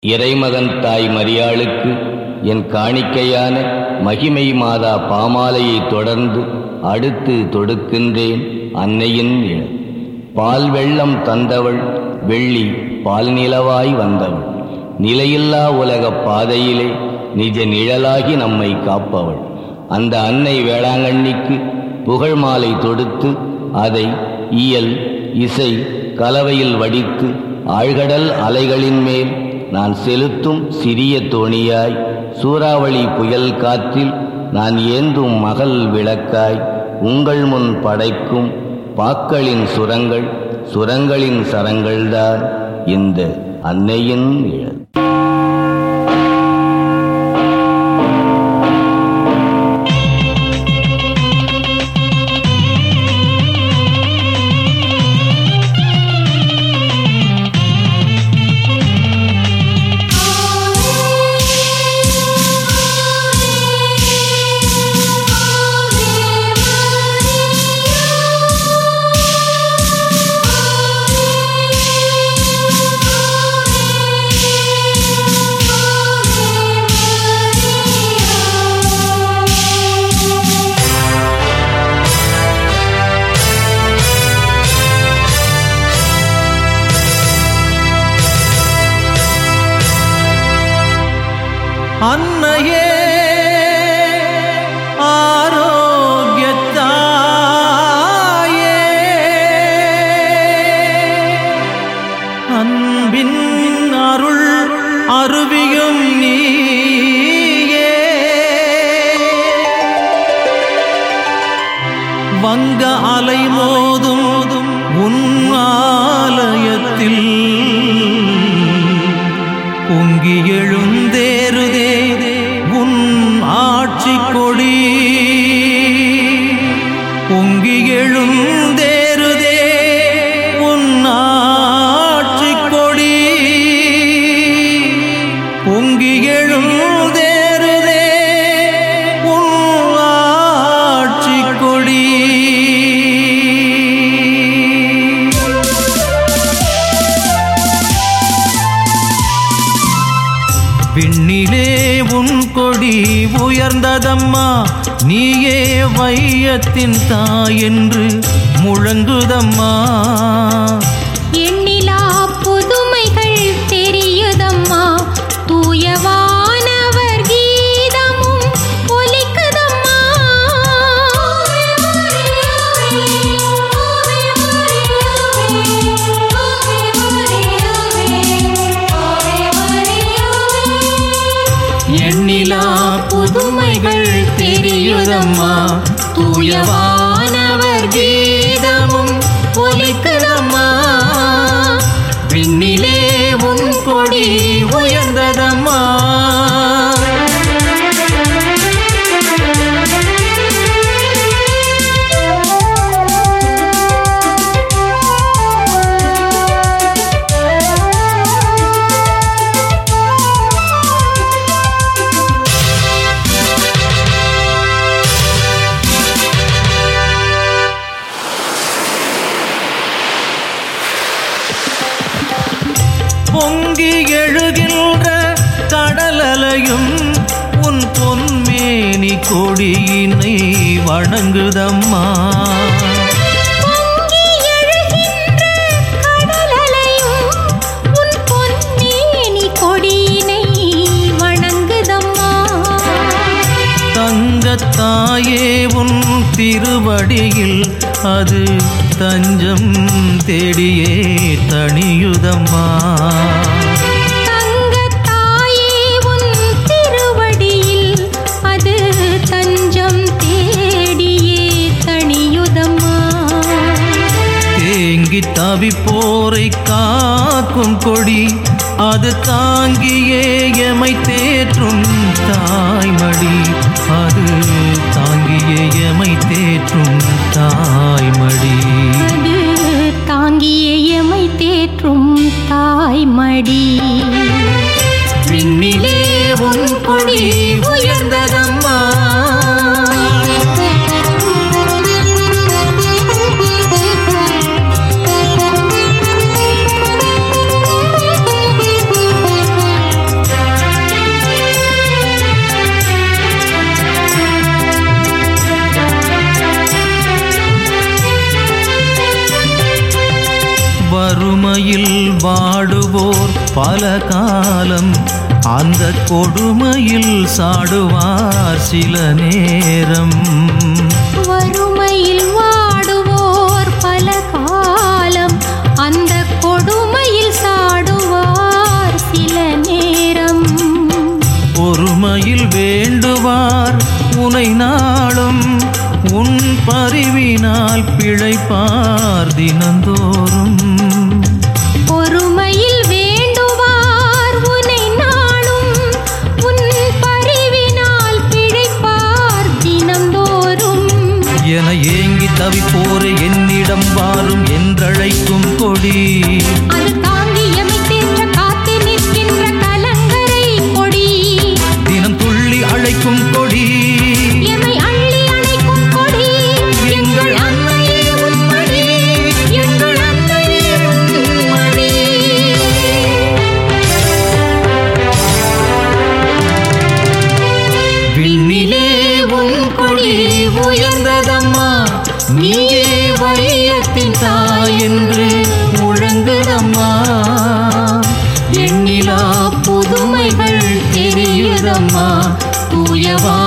இறைமகன் தாய் மரியாளுக்கு என் காணிக்கையான மகிமை மாதா பாமாலையை தொடர்ந்து அடுத்து தொடுக்கின்றேன் அன்னையின் நிழல் பால் வெள்ளம் தந்தவள் வெள்ளி பால் நிலவாய் வந்தவள் நிலையில்லா உலகப் பாதையிலே நிஜ நிழலாகி நம்மை காப்பவள் அந்த அன்னை வேளாங்கண்ணிக்கு புகழ் மாலை தொடுத்து அதை இயல் இசை கலவையில் வடித்து ஆழ்கடல் அலைகளின் மேல் நான் செலுத்தும் சிறிய தோணியாய் சூறாவளி புயல் காற்றில் நான் ஏந்தும் மகள் விளக்காய் உங்கள் முன் படைக்கும் பாக்களின் சுரங்கள் சுரங்களின் சரங்கள்தான் இந்த அன்னையின் நிழல் அன்னையே ஆரோக்கியத்தாயே அன்பின் அருள் அருவியும் நீயே வங்க அலை மோதும் உன் ஆலயத்தில் பொங்கி எழுந்தேறுதே உன் ஆட்சி கொடி பொங்கி எழுந்தேறுதே உன் ஆட்சி கொடி பொங்கி எழுந்தேறுதே உன் ஆட்சி கொடி விண்ணிலே உன் கொடி உயர்ந்ததம்மா நீயே வையத்தின் தாய் என்று முழங்குதம்மா எண்ணிலா புதுமைகள் தெரியுதம்மா தூயவானவர் கீதமும் ஒலிக்குதம்மா எண்ணிலா புதுமைகள் தெரியுதம்மா தூயவானவர் கீதமும் ஒலிக்குதம்மா விண்ணிலே உன் கொடி உயர்ந்ததம்மா பொங்கி எழுகின்ற கடலலையும் உன் பொன்மேனி கொடியினை வணங்குதம்மா பொங்கி எழுகின்ற கடலலையும் உன் பொன்மேனி கொடியினை வணங்குதம்மா தங்கத்தாயே உன் திருவடியில் அது தஞ்சம் தேடியே தணியுதம்மா தங்கத்தாயே உன் திருவடியில் அது தஞ்சம் தேடியே தணியுதம்மா தேங்கி தவிப்போரை காக்கும் கொடி அது தாங்கியே எமை தேற்றும் தாய்மடி அது தாங்கியே எமை தேற்றும் தாய்மடி அது தாங்கிய எமை தேற்றும் தாய்மடி விண்ணிலே உன் கொடி உயர்ந்ததம்மா பல காலம் அந்த கொடுமையில் சாடுவார் சில நேரம் வறுமையில் வாடுவோர் பல காலம் அந்த கொடுமையில் சாடுவார் சில நேரம் பொறுமையில் வேண்டுவார் உனை நாளும் உன் பரிவினால் பிழைப்பார் தினந்தோறும் பொறுமையில் வேண்டுவார் உனை நாளும் உன் பரிவினால் பிழைப்பார் தினந்தோறும் என ஏங்கி தவிப்போரை என்னிடம் வாரும் என்றழைக்கும் கொடி அது தாங்கி எமை தேற்ற காத்து நிற்கின்ற கலங்கரை கொடி தினம் துள்ளி அழைக்கும் கொடி எமை அள்ளி அணைக்கும் கொடி எங்கள் அன்னையே உன்மடி எங்கள் அன்னையே உன்மடி விண்ணிலே உன் கொடி உயர்ந்ததம்மா நீயே வையத்தின் தாய் என்று முழங்குதம்மா எண்ணிலா புதுமைகள் தெரியுதம்மா தூயவா